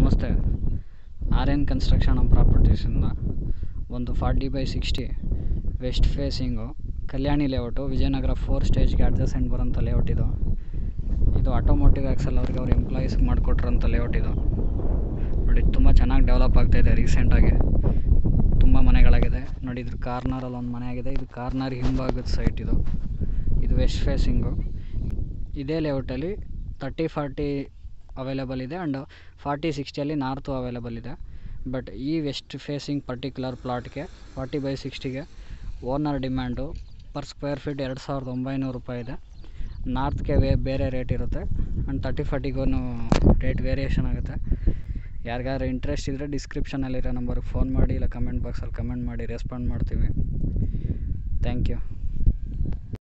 ನಮಸ್ತೆ R N construction and ಪ್ರಾಪರ್ಟೀಸಿಂದ ಒಂದು forty by sixty west facing Kalyani layout Vijayanagar four ಸ್ಟೇಜ್ಗೆ ಅಡ್ಜಸೆಂಟ್ ಬರೋಂಥ ಲೇಔಟ್ ಇದು ಇದು ಆಟೋಮೋಟಿವ್ ಆ್ಯಕ್ಸಲ್ ಅವ್ರಿಗೆ ಅವ್ರ ಎಂಪ್ಲಾಯೀಸ್ಗೆ ಮಾಡಿಕೊಟ್ರಂಥ ಲೇಔಟ್ ಇದು ನೋಡಿ ತುಂಬ ಚೆನ್ನಾಗಿ ಡೆವಲಪ್ ಆಗ್ತಾಯಿದೆ ರೀಸೆಂಟಾಗಿ ತುಂಬ ಮನೆಗಳಾಗಿದೆ ನೋಡಿ ಇದ್ರ ಕಾರ್ನರಲ್ಲಿ ಒಂದು ಮನೆ ಆಗಿದೆ ಇದು ಕಾರ್ನರ್ ಹಿಂಭಾಗದ ಸೈಟ್ ಇದು ಇದು ವೆಸ್ಟ್ ಫೇಸಿಂಗು ಇದೇ ಲೇಔಟಲ್ಲಿ ತರ್ಟಿ ಫಾರ್ಟಿ ಅವೈಲೇಬಲ್ ಇದೆ ಆ್ಯಂಡ್ ಫಾರ್ಟಿ ಸಿಕ್ಸ್ಟಿಯಲ್ಲಿ ನಾರ್ತು ಅವೈಲೇಬಲ್ ಇದೆ ಬಟ್ ಈ ವೆಸ್ಟ್ ಫೇಸಿಂಗ್ ಪರ್ಟಿಕ್ಯುಲರ್ ಪ್ಲಾಟ್ಗೆ ಫಾರ್ಟಿ ಬೈ ಸಿಕ್ಸ್ಟಿಗೆ owner demand per square feet ಎರಡು ಸಾವಿರದ ಒಂಬೈನೂರು ರೂಪಾಯಿ ಇದೆ ನಾರ್ತ್ಗೆ ವೇ ಬೇರೆ ರೇಟ್ ಇರುತ್ತೆ ಆ್ಯಂಡ್ ತರ್ಟಿ ಫಾರ್ಟಿಗೂ ರೇಟ್ ವೇರಿಯೇಷನ್ ಆಗುತ್ತೆ ಯಾರಿಗಾದ್ರೂ ಇಂಟ್ರೆಸ್ಟ್ ಇದ್ದರೆ ಡಿಸ್ಕ್ರಿಪ್ಷನಲ್ಲಿರೋ ನಂಬರ್ಗೆ ಫೋನ್ ಮಾಡಿ ಇಲ್ಲ ಕಮೆಂಟ್ ಬಾಕ್ಸಲ್ಲಿ ಕಮೆಂಟ್ ಮಾಡಿ ರೆಸ್ಪಾಂಡ್ ಮಾಡ್ತೀವಿ ಥ್ಯಾಂಕ್ ಯು